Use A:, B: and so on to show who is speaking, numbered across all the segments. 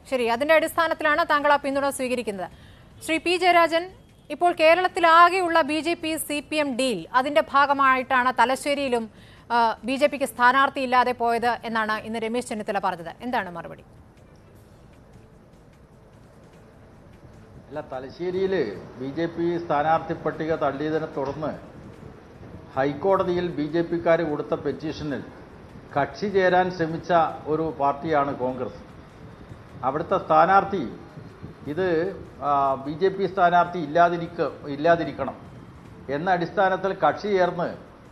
A: ശരി അതിന്റെ അടിസ്ഥാനത്തിലാണ് താങ്കൾ ആ പിന്തുണ സ്വീകരിക്കുന്നത് ശ്രീ പി ജയരാജൻ ഇപ്പോൾ കേരളത്തിലാകെയുള്ള B J P C P M deal അതിന്റെ ഭാഗമായിട്ടാണ് തലശ്ശേരിയിലും ബി ജെ പിക്ക് സ്ഥാനാർത്ഥി ഇല്ലാതെ പോയത് എന്നാണ് ഇന്ന് രമേശ് ചെന്നിത്തല പറഞ്ഞത് എന്താണ് മറുപടി
B: അല്ല തലശ്ശേരിയിൽ ബി ജെ പി സ്ഥാനാർത്ഥി പട്ടിക തള്ളിയതിനെ തുടർന്ന് ഹൈക്കോടതിയിൽ ബി ജെ പിക്കാർ കൊടുത്ത പെറ്റീഷനിൽ കക്ഷി ചേരാൻ ശ്രമിച്ച ഒരു പാർട്ടിയാണ് കോൺഗ്രസ് അവിടുത്തെ സ്ഥാനാർത്ഥി ഇത് ബി ജെ പി സ്ഥാനാർത്ഥി ഇല്ലാതിരിക്ക ഇല്ലാതിരിക്കണം എന്ന അടിസ്ഥാനത്തിൽ കക്ഷി ചേർന്ന്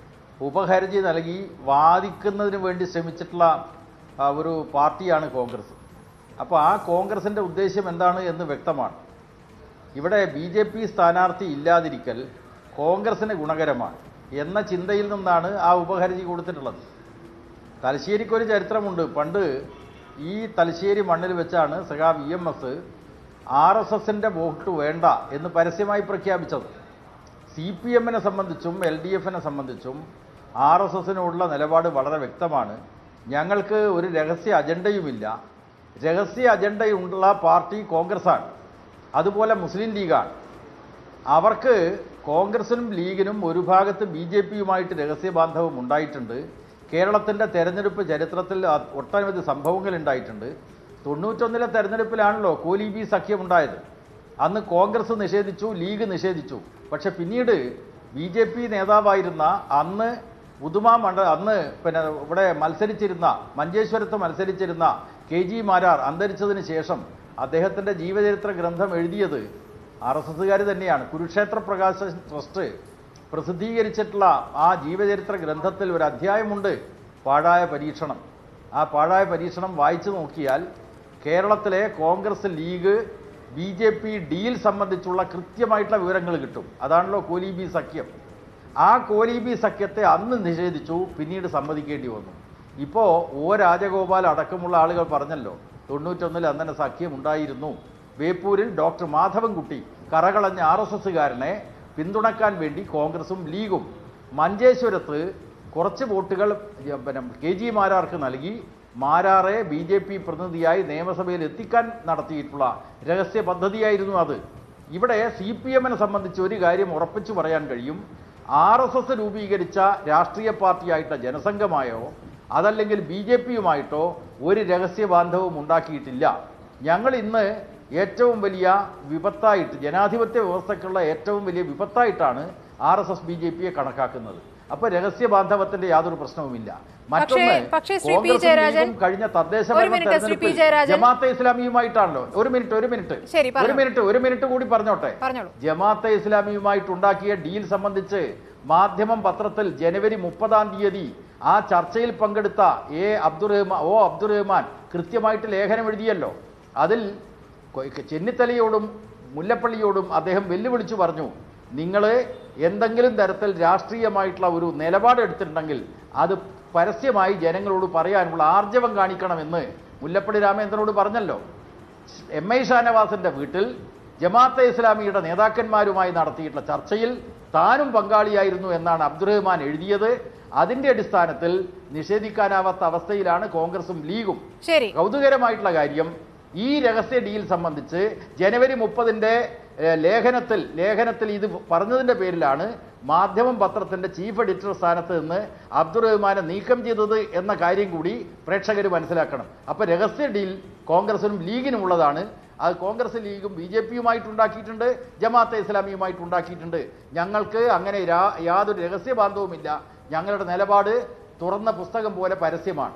B: ഉപഹർജി നൽകി വാദിക്കുന്നതിന് വേണ്ടി ശ്രമിച്ചിട്ടുള്ള ആ, ഒരു പാർട്ടിയാണ് കോൺഗ്രസ് അപ്പോൾ ആ കോൺഗ്രസിൻ്റെ ഉദ്ദേശ്യം എന്താണ് എന്ന് വ്യക്തമാണ് ഇവിടെ ബി ജെ പി സ്ഥാനാർത്ഥി ഇല്ലാതിരിക്കൽ കോൺഗ്രസിന് ഗുണകരമാണ് എന്ന ചിന്തയിൽ നിന്നാണ് ആ ഉപഹർജി കൊടുത്തിട്ടുള്ളത് തലശ്ശേരിക്കൊരു ചരിത്രമുണ്ട് പണ്ട് ഈ തലശ്ശേരി മണ്ണിൽ വെച്ചാണ് സഖാ V M S R S എസിൻ്റെ വോട്ട് വേണ്ട എന്ന് പരസ്യമായി പ്രഖ്യാപിച്ചത് സി പി എമ്മിനെ സംബന്ധിച്ചും എൽ ഡി എഫിനെ സംബന്ധിച്ചും ആർ എസ് എസിനുള്ള നിലപാട് വളരെ വ്യക്തമാണ് ഞങ്ങൾക്ക് ഒരു രഹസ്യ അജണ്ടയുമില്ല രഹസ്യ അജണ്ടയുള്ള പാർട്ടി കോൺഗ്രസ്സാണ് അതുപോലെ മുസ്ലിം ലീഗാണ് അവർക്ക് കോൺഗ്രസിനും ലീഗിനും ഒരു ഭാഗത്ത് ബി ജെ പിയുമായിട്ട് രഹസ്യബാന്ധവം ഉണ്ടായിട്ടുണ്ട് കേരളത്തിൻ്റെ തെരഞ്ഞെടുപ്പ് ചരിത്രത്തിൽ അ- ഒട്ടനവധി സംഭവങ്ങൾ ഉണ്ടായിട്ടുണ്ട് തൊണ്ണൂറ്റൊന്നിലെ തെരഞ്ഞെടുപ്പിലാണല്ലോ കോലി ബി സഖ്യം ഉണ്ടായത് അന്ന് കോൺഗ്രസ് നിഷേധിച്ചു ലീഗ് നിഷേധിച്ചു പക്ഷെ പിന്നീട് ബി ജെ പി നേതാവായിരുന്ന അന്ന് ഉദുമ മണ്ഡ അന്ന് പിന്നെ ഇവിടെ മത്സരിച്ചിരുന്ന മഞ്ചേശ്വരത്ത് മത്സരിച്ചിരുന്ന കെ ജി മാരാർ അന്തരിച്ചതിന് ശേഷം അദ്ദേഹത്തിൻ്റെ ജീവചരിത്ര ഗ്രന്ഥം എഴുതിയത് ആർ എസ് എസ്സുകാർ തന്നെയാണ് കുരുക്ഷേത്ര പ്രകാശ ട്രസ്റ്റ് പ്രസിദ്ധീകരിച്ചിട്ടുള്ള ആ ജീവചരിത്ര ഗ്രന്ഥത്തിൽ ഒരു അധ്യായമുണ്ട് പാഴായ പരീക്ഷണം ആ പാഴായ പരീക്ഷണം വായിച്ചു നോക്കിയാൽ കേരളത്തിലെ Congress League B J P deal സംബന്ധിച്ചുള്ള കൃത്യമായിട്ടുള്ള വിവരങ്ങൾ കിട്ടും അതാണല്ലോ കോലീബി സഖ്യം ആ കോലീബി സഖ്യത്തെ അന്ന് നിഷേധിച്ചു പിന്നീട് സമ്മതിക്കേണ്ടി വന്നു ഇപ്പോൾ ഒ രാജഗോപാൽ അടക്കമുള്ള ആളുകൾ പറഞ്ഞല്ലോ തൊണ്ണൂറ്റൊന്നിൽ അങ്ങനെ സഖ്യം ഉണ്ടായിരുന്നു ബേപ്പൂരിൽ ഡോക്ടർ മാധവൻകുട്ടി കറകളഞ്ഞ ആർ എസ് എസ്സുകാരനെ പിന്തുണക്കാൻ വേണ്ടി കോൺഗ്രസും ലീഗും മഞ്ചേശ്വരത്ത് കുറച്ച് വോട്ടുകൾ ഏ, പിന്നെ കെ ജി മാരാർക്ക് നൽകി മാരാറെ ബി ജെ പി പ്രതിനിധിയായി നിയമസഭയിൽ എത്തിക്കാൻ നടത്തിയിട്ടുള്ള രഹസ്യ പദ്ധതിയായിരുന്നു അത് ഇവിടെ സി പി എമ്മിനെ സംബന്ധിച്ച് ഒരു കാര്യം ഉറപ്പിച്ചു പറയാൻ കഴിയും ആർ എസ് എസ് രൂപീകരിച്ച രാഷ്ട്രീയ പാർട്ടിയായിട്ട ജനസംഘമായോ അതല്ലെങ്കിൽ ബി ജെ പിയുമായിട്ടോ ഒരു രഹസ്യ ബാന്ധവവും ഉണ്ടാക്കിയിട്ടില്ല ഞങ്ങൾ ഇന്ന് ഏറ്റവും വലിയ വിപത്തായിട്ട് ജനാധിപത്യ വ്യവസ്ഥയ്ക്കുള്ള ഏറ്റവും വലിയ വിപത്തായിട്ടാണ് R S S B J പിയെ കണക്കാക്കുന്നത് അപ്പൊ രഹസ്യ ബാന്ധവത്തിന്റെ യാതൊരു പ്രശ്നവുമില്ല മറ്റൊന്ന്
A: പക്ഷേ ശ്രീ പി.
B: കോൺഗ്രസും
A: ജയരാജൻ,
B: ലീഗും കഴിഞ്ഞ തദ്ദേശ
A: ഒരു
B: ഭരണ
A: മിനിറ്റ് ശ്രീ പി.
B: തെരഞ്ഞെടുപ്പിൽ
A: ജയരാജൻ.
B: ജമാഅത്തെ ഇസ്ലാമിയുമായിട്ടാണല്ലോ ഒരു മിനിറ്റ് ഒരു മിനിറ്റ്
A: ശരി, പറഞ്ഞോ.
B: ഒരു മിനിറ്റ് ഒരു മിനിറ്റ് കൂടി പറഞ്ഞോട്ടെ
A: പറഞ്ഞോളൂ
B: ജമാഅത്തെ ഇസ്ലാമിയുമായിട്ടുണ്ടാക്കിയ ഡീൽ സംബന്ധിച്ച് മാധ്യമം പത്രത്തിൽ ജനുവരി മുപ്പതാം തീയതി ആ ചർച്ചയിൽ പങ്കെടുത്ത എ അബ്ദുറഹ്മാൻ ഒ അബ്ദുറഹ്മാൻ കൃത്യമായിട്ട് ലേഖനം എഴുതിയല്ലോ അതിൽ കൊ- ചെന്നിത്തലയോടും മുല്ലപ്പള്ളിയോടും അദ്ദേഹം വെല്ലുവിളിച്ചു പറഞ്ഞു നിങ്ങൾ എന്തെങ്കിലും തരത്തിൽ രാഷ്ട്രീയമായിട്ടുള്ള ഒരു നിലപാട് എടുത്തിട്ടുണ്ടെങ്കിൽ അത് പരസ്യമായി ജനങ്ങളോട് പറയാനുള്ള ആർജവം കാണിക്കണമെന്ന് മുല്ലപ്പള്ളി രാമേന്ദ്രനോട് പറഞ്ഞല്ലോ എം ഐ ഷാനവാസിന്റെ വീട്ടിൽ ജമാഅത്തെ ഇസ്ലാമിയുടെ നേതാക്കന്മാരുമായി നടത്തിയിട്ടുള്ള ചർച്ചയിൽ താനും പങ്കാളിയായിരുന്നു എന്നാണ് അബ്ദുറഹ്മാൻ എഴുതിയത് അതിന്റെ അടിസ്ഥാനത്തിൽ നിഷേധിക്കാനാവാത്ത അവസ്ഥയിലാണ് കോൺഗ്രസും ലീഗും
A: ശരി
B: കൗതുകരമായിട്ടുള്ള കാര്യം ഈ രഹസ്യ ഡീൽ സംബന്ധിച്ച് ജനുവരി മുപ്പതിൻ്റെ ലേഖനത്തിൽ ലേഖനത്തിൽ ഇത് പറഞ്ഞതിൻ്റെ പേരിലാണ് മാധ്യമം പത്രത്തിൻ്റെ ചീഫ് എഡിറ്റർ സ്ഥാനത്ത് നിന്ന് അബ്ദുറഹ്മാനെ നീക്കം ചെയ്തത് എന്ന കാര്യം കൂടി പ്രേക്ഷകർ മനസ്സിലാക്കണം അപ്പോൾ രഹസ്യ ഡീൽ കോൺഗ്രസിനും ലീഗിനും ഉള്ളതാണ് അത് കോൺഗ്രസ് ലീഗും ബി ജെ പിയുമായിട്ടുണ്ടാക്കിയിട്ടുണ്ട് ജമാഅത്തെ ഇസ്ലാമിയുമായിട്ടുണ്ടാക്കിയിട്ടുണ്ട് ഞങ്ങൾക്ക് അങ്ങനെ രാ- യാതൊരു രഹസ്യ ബാന്ധവുമില്ല ഞങ്ങളുടെ നിലപാട് തുറന്ന പുസ്തകം പോലെ പരസ്യമാണ്